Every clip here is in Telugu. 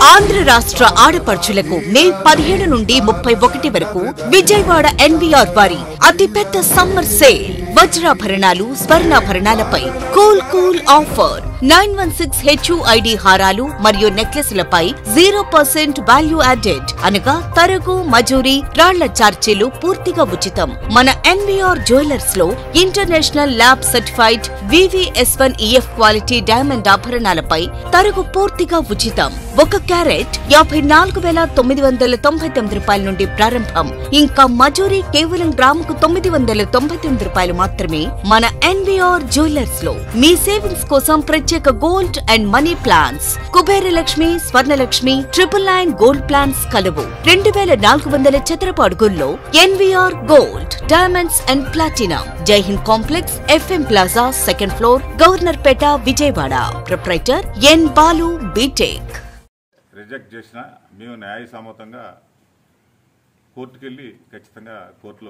ఆంధ్ర రాష్ట్ర ఆడపడుచులకు మే పదిహేడు నుండి ముప్పై ఒకటి వరకు విజయవాడ ఎన్వీఆర్ వారి అతిపెద్ద సమ్మర్ సేల్ వజ్రాభరణాలు స్వర్ణాభరణాలపై cool cool offer nine one six HUID హారాలు మరియు నెక్లెస్లపై జీరో పర్సెంట్ వాల్యూ యాడెడ్ అనగా తరగు మజూరి రాళ్ల చార్జీలు పూర్తిగా ఉచితం మన ఎన్వీఆర్ జ్యువెలర్స్ లో international lab certified VVS one E F quality diamond ఆభరణాలపై తరుగు పూర్తిగా ఉచితం ఒక క్యారెట్ యాభై నాలుగు వేల తొమ్మిది వందల తొంభై తొమ్మిది రూపాయల నుండి ప్రారంభం ఇంకా మజూరీ కేవలం గ్రాముకు తొమ్మిది వందల తొంభై తొమ్మిది రూపాయలు మాత్రమే మన ఎన్వీఆర్ జ్యువెలర్స్ లో మీ సేవింగ్స్ కోసం ప్రత్యేక gold and money plans Kubera Lakshmi Swarnalakshmi triple nine gold plans కలవు రెండు వేల నాలుగు వందల చదరపు అడుగుల్లో NVR gold diamonds and platinum Jaihind complex FM plaza second floor Governorpet Vijayawada proprietor N Balu BTech reject చేసిన మేము న్యాయ సమ్మతంగా కోర్టుకు వెళ్ళి ఖచ్చితంగా కోర్టులో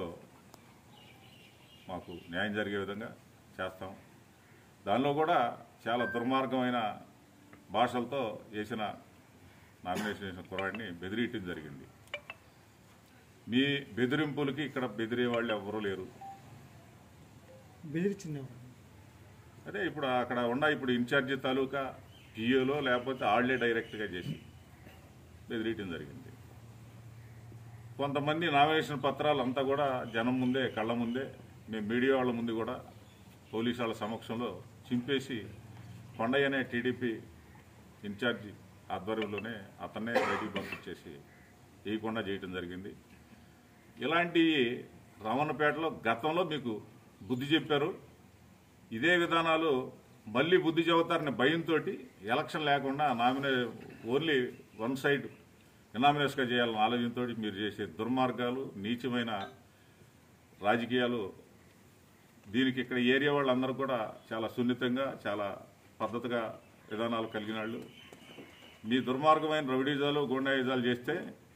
మాకు న్యాయం జరిగే విధంగా చేస్తాం దానిలో కూడా చాలా దుర్మార్గమైన భాషలతో చేసిన నామినేషన్ చేసిన కుర్రాడిని బెదిరియటం జరిగింది మీ బెదిరింపులకి ఇక్కడ బెదిరే వాళ్ళు ఎవ్వరూ లేరు బెదిరించిందేమో అదే ఇప్పుడు అక్కడ ఉన్న ఇప్పుడు ఇన్ఛార్జి తాలూకా పిఏలో లేకపోతే ఆళ్లే డైరెక్ట్గా చేసి బెదిరియటం జరిగింది కొంతమంది నామినేషన్ పత్రాలు అంతా కూడా జనం ముందే కళ్ళ ముందే మేము మీడియా వాళ్ళ ముందు కూడా పోలీసు వాళ్ళ సమక్షంలో చింపేసి కొండయ్య అనే టీడీపీ ఇన్ఛార్జి ఆధ్వర్యంలోనే అతన్నే బయటికి పంపించేసి వేయకుండా చేయటం జరిగింది ఇలాంటి రమణపేటలో గతంలో మీకు బుద్ధి చెప్పారు ఇదే విధానాలు మళ్ళీ బుద్ధి చెబుతారని భయంతో ఎలక్షన్ లేకుండా నామినే ఓన్లీ వన్ సైడ్ ఇనామినేషన్గా చేయాలన్న ఆలోచనతో మీరు చేసే దుర్మార్గాలు నీచమైన రాజకీయాలు దీనికి ఇక్కడ ఏరియా వాళ్ళందరూ కూడా చాలా సున్నితంగా చాలా పద్ధతిగా విధానాలు కలిగిన వాళ్ళు మీ దుర్మార్గమైన రవిడీజాలు గుండాయిజాలు చేస్తే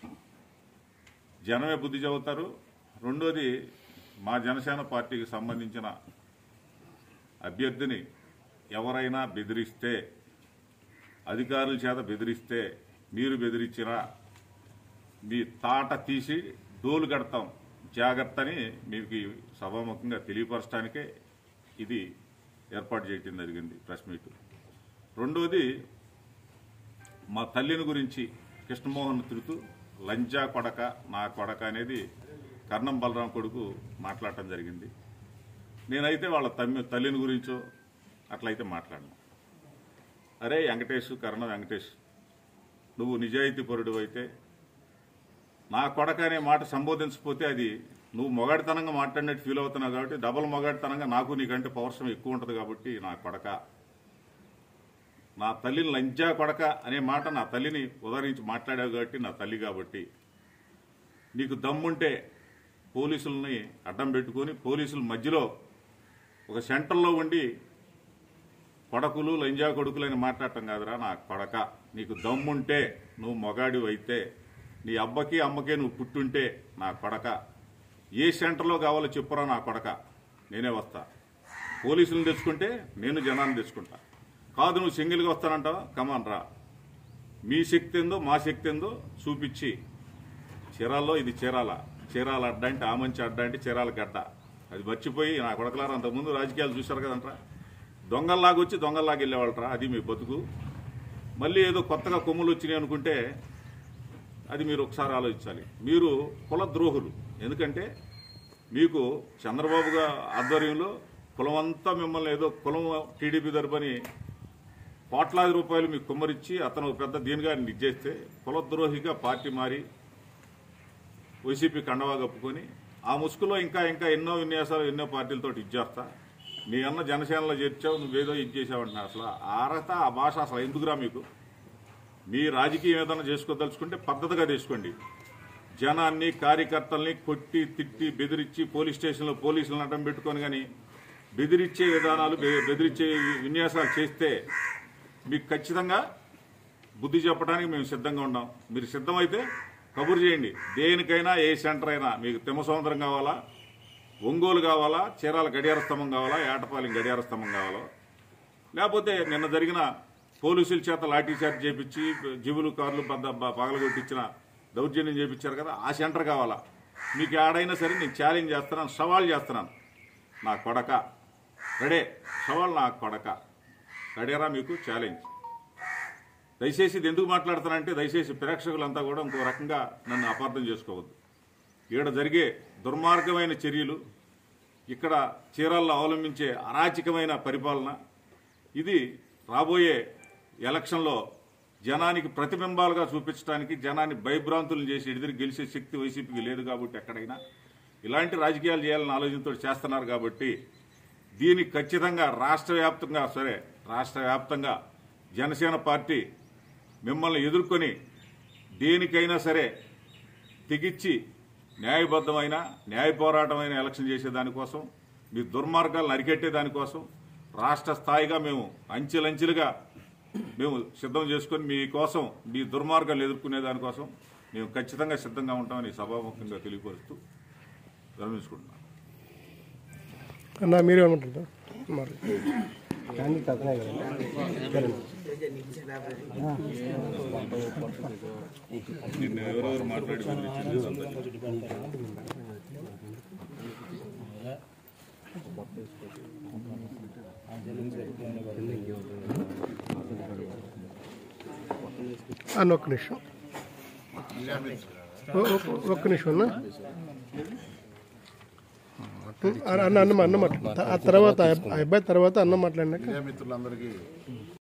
జనమే బుద్ధి చెబుతారు రెండోది మా జనసేన పార్టీకి సంబంధించిన అభ్యర్థిని ఎవరైనా బెదిరిస్తే అధికారుల చేత బెదిరిస్తే మీరు బెదిరించినా మీ తాట తీసి డోలు కడతాం జాగ్రత్త అని మీకు ఈ సభాముఖంగా తెలియపరచడానికే ఇది ఏర్పాటు చేయటం జరిగింది ప్రెస్ మీట్ రెండోది మా తల్లిని గురించి కృష్ణమోహన్ తిరుతూ లంజా కొడక నా కొడక అనేది కర్ణం బలరాం కొడుకు మాట్లాడటం జరిగింది నేనైతే వాళ్ళ తమ్మి తల్లిని గురించో అట్లయితే మాట్లాడను అరే వెంకటేష్ కర్ణ వెంకటేష్ నువ్వు నిజాయితీ పరుడు అయితే నా కొడక అనే మాట సంబోధించకపోతే అది నువ్వు మొగాడితనంగా మాట్లాడినట్టు ఫీల్ అవుతున్నావు కాబట్టి డబల్ మొగాడితనంగా నాకు నీకంటే పౌరుషం ఎక్కువ ఉంటుంది కాబట్టి నా కొడక నా తల్లిని లంజా కొడక అనే మాట నా తల్లిని ఉదహరించి మాట్లాడావు కాబట్టి నా తల్లి కాబట్టి నీకు దమ్ముంటే పోలీసుల్ని అడ్డం పెట్టుకొని పోలీసుల మధ్యలో ఒక సెంటర్లో ఉండి కొడకులు లంజా కొడుకులు అని మాట్లాడటం కాదురా నా కొడక నీకు దమ్ముంటే నువ్వు మొగాడివి అయితే నీ అబ్బకి అమ్మకే నువ్వు పుట్టుంటే నా కొడక ఏ సెంటర్లో కావాలో చెప్పురా నా కొడక నేనే వస్తా పోలీసులను తెచ్చుకుంటే నేను జనాన్ని తెచ్చుకుంటా కాదు నువ్వు సింగిల్గా వస్తానంటావా కమాన్ రా మీ శక్తి ఏందో మా శక్తి ఏందో చూపించి చీరాల్లో ఇది చీరాల చీరాల అడ్డ అంటే ఆ మంచి అడ్డ అంటే చీరాల గడ్డ అది మర్చిపోయి నా కొడకలారా అంతకుముందు రాజకీయాలు చూశారు కదంట్రా దొంగల్లాగా వచ్చి దొంగల్లాగా వెళ్ళేవాళ్ళరా అది మీ బతుకు మళ్ళీ ఏదో కొత్తగా కొమ్ములు వచ్చినాయి అనుకుంటే అది మీరు ఒకసారి ఆలోచించాలి మీరు కుల ద్రోహులు ఎందుకంటే మీకు చంద్రబాబుగా ఆధ్వర్యంలో కులమంతా మిమ్మల్ని ఏదో కులం టీడీపీ తరపుని కోట్లాది రూపాయలు మీకు కుమ్మరిచ్చి అతను పెద్ద దీనిగా నిజేస్తే కులద్రోహిగా పార్టీ మారి వైసీపీ కండవా కప్పుకొని ఆ ముసుగులో ఇంకా ఇంకా ఎన్నో విన్యాసాలు ఎన్నో పార్టీలతో ఇచ్చేస్తా నీ అన్న జనసేనలో చేర్చావు నువ్వేదో ఇది చేసావంటున్నా అసలు ఆ అర్హత ఆ భాష అసలు ఎందుకురా మీకు మీ రాజకీయం ఏదైనా చేసుకోదలుచుకుంటే పద్ధతిగా తీసుకోండి జనాన్ని కార్యకర్తల్ని కొట్టి తిట్టి బెదిరించి పోలీస్ స్టేషన్లో పోలీసులను అడ్డం పెట్టుకొని కానీ బెదిరించే విధానాలు బె- బెదిరించే విన్యాసాలు చేస్తే మీకు ఖచ్చితంగా బుద్ధి చెప్పడానికి మేము సిద్ధంగా ఉన్నాం మీరు సిద్ధమైతే కబురు చేయండి దేనికైనా ఏ సెంటర్ అయినా మీకు తిమ్మ సముద్రం కావాలా ఒంగోలు కావాలా చీరాల గడియార స్తంభం కావాలా ఏటపాలెం గడియార స్తంభం కావాలా లేకపోతే నిన్న జరిగిన పోలీసుల చేత లాఠీ చార్జ్ చేపించి జిబులు కార్లు బద్ద బ- పగలగొట్టించిన దౌర్జన్యం చేపించారు కదా ఆ సెంటర్ కావాలా మీకు ఆడైనా సరే నేను ఛాలెంజ్ చేస్తున్నాను సవాల్ చేస్తున్నాను నా కొడక రెడే సవాల్ నా కొడక రెడేరా మీకు ఛాలెంజ్ దయచేసి ఇది ఎందుకు మాట్లాడుతానంటే దయచేసి ప్రేక్షకులంతా కూడా ఇంకో రకంగా నన్ను అపార్థం చేసుకోవద్దు ఈడ జరిగే దుర్మార్గమైన చర్యలు ఇక్కడ చీరాల్లో అవలంబించే అరాచకమైన పరిపాలన ఇది రాబోయే ఎలక్షన్లో జనానికి ప్రతిబింబాలుగా చూపించడానికి జనాన్ని భయభ్రాంతులు చేసి ఎదురు గెలిచే శక్తి వైసీపీకి లేదు కాబట్టి ఎక్కడైనా ఇలాంటి రాజకీయాలు చేయాలని ఆలోచనతో చేస్తున్నారు కాబట్టి దీనికి ఖచ్చితంగా రాష్ట్ర వ్యాప్తంగా సరే రాష్ట్ర వ్యాప్తంగా జనసేన పార్టీ మిమ్మల్ని ఎదుర్కొని దేనికైనా సరే తెగిచ్చి న్యాయబద్ధమైన న్యాయ పోరాటమైన ఎలక్షన్ చేసే దానికోసం మీ దుర్మార్గాలను అరికట్టే దానికోసం రాష్ట్ర స్థాయిగా మేము అంచెలంచెలుగా మేము సిద్ధం చేసుకొని మీకోసం మీ దుర్మార్గాలు ఎదుర్కొనే దానికోసం మేము ఖచ్చితంగా సిద్ధంగా ఉంటామని సభాముఖంగా తెలియపరుస్తూ విరమించుకుంటున్నాం అన్న మీరేమంటారు మరి కానీ తగ్గలే కదా నిన్న ఎవరెవరు మాట్లాడి అన్న ఒక్క నిమిషం ఒ- ఒక్క- ఒక్క నిమిషం అన్న అన్న అన్న అన్న మాట్లాడు ఆ తర్వాత ఆ అబ్బాయి తర్వాత అన్న మాట్లాడినాక మిత్రులందరికీ